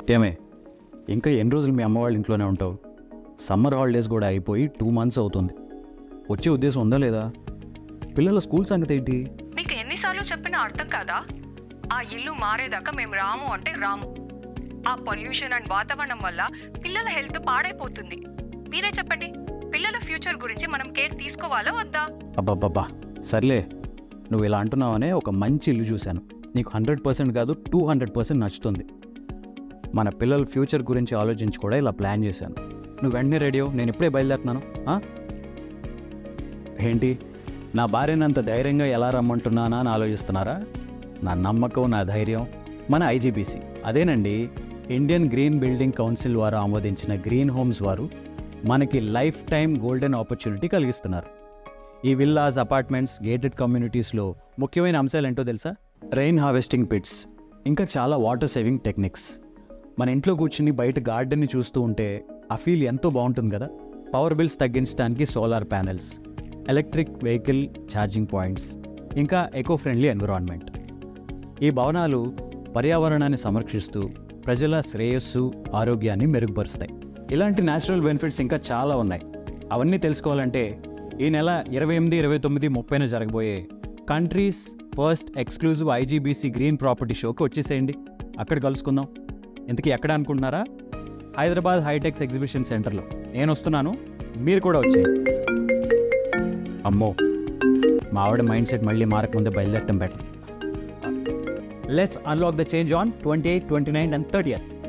ఏమే ఇంకా ఎన్ని రోజులు మీ అమ్మ వాళ్ళ ఇంట్లోనే ఉంటావు సమ్మర్ హాలిడేస్ కూడా అయిపోయి టూ మంత్స్ అవుతుంది వచ్చే ఉద్దేశం ఉందా లేదా పిల్లల స్కూల్ సంగతి ఏంటి మీకు ఎన్నిసార్లు చెప్పినా అర్థం కాదా ఆ ఇల్లు మారేదాకా మేము రాము అంటే రాము ఆ పొల్యూషన్ అండ్ వాతావరణం వల్ల పిల్లల హెల్త్ పాడైపోతుంది మీరే చెప్పండి పిల్లల ఫ్యూచర్ గురించి మనం కేర్ తీసుకోవాలా వద్దా అబ్బబ్బబ్బా సర్లే నువ్వు ఇలా అంటున్నావనే ఒక మంచి ఇల్లు చూశాను నీకు హండ్రెడ్ పర్సెంట్ కాదు టూ హండ్రెడ్ పర్సెంట్ నచ్చుతుంది మన పిల్లల ఫ్యూచర్ గురించి ఆలోచించి కూడా ఇలా ప్లాన్ చేశాను నువ్వు వెంటనే రెడీ అవ్వు నేను ఇప్పుడే బయలుదేరుతున్నాను ఆ? ఏంటి నా భార్యనంత ధైర్యంగా ఎలా రమ్మంటున్నానా అని ఆలోచిస్తున్నారా నా నమ్మకం నా ధైర్యం మన ఐజీబీసీ అదేనండి ఇండియన్ గ్రీన్ బిల్డింగ్ కౌన్సిల్ వారు ఆమోదించిన గ్రీన్ హోమ్స్ వారు మనకి లైఫ్ టైం గోల్డెన్ ఆపర్చునిటీ కలిగిస్తున్నారు ఈ విల్లాస్ అపార్ట్మెంట్స్ గేటెడ్ కమ్యూనిటీస్లో ముఖ్యమైన అంశాలు ఏంటో తెలుసా రెయిన్ హార్వెస్టింగ్ పిట్స్ ఇంకా చాలా వాటర్ సేవింగ్ టెక్నిక్స్ మన ఇంట్లో కూర్చుని బయట గార్డెన్ని చూస్తూ ఉంటే ఆ ఫీల్ ఎంతో బాగుంటుంది కదా పవర్ బిల్స్ తగ్గించడానికి solar panels electric vehicle charging points ఇంకా ఎకో ఫ్రెండ్లీ ఎన్విరాన్మెంట్ ఈ భవనాలు పర్యావరణాన్ని సంరక్షిస్తూ ప్రజల శ్రేయస్సు ఆరోగ్యాన్ని మెరుగుపరుస్తాయి ఇలాంటి న్యాచురల్ బెనిఫిట్స్ ఇంకా చాలా ఉన్నాయి అవన్నీ తెలుసుకోవాలంటే ఈ నెల ఇరవై ఎనిమిది ఇరవై తొమ్మిది ముప్పైన జరగబోయే country's first exclusive IGBC green property షోకి వచ్చేసేయండి అక్కడ కలుసుకుందాం ఇంతకీ ఎక్కడ అనుకుంటున్నారా హైదరాబాద్ హైటెక్స్ ఎగ్జిబిషన్ సెంటర్లో నేను వస్తున్నాను మీరు కూడా వచ్చేయండి అమ్మో మా ఆవిడ మైండ్ సెట్ మళ్ళీ మారకముందే బయలుదేరటం better let's unlock the change on twenty eight twenty nine and thirty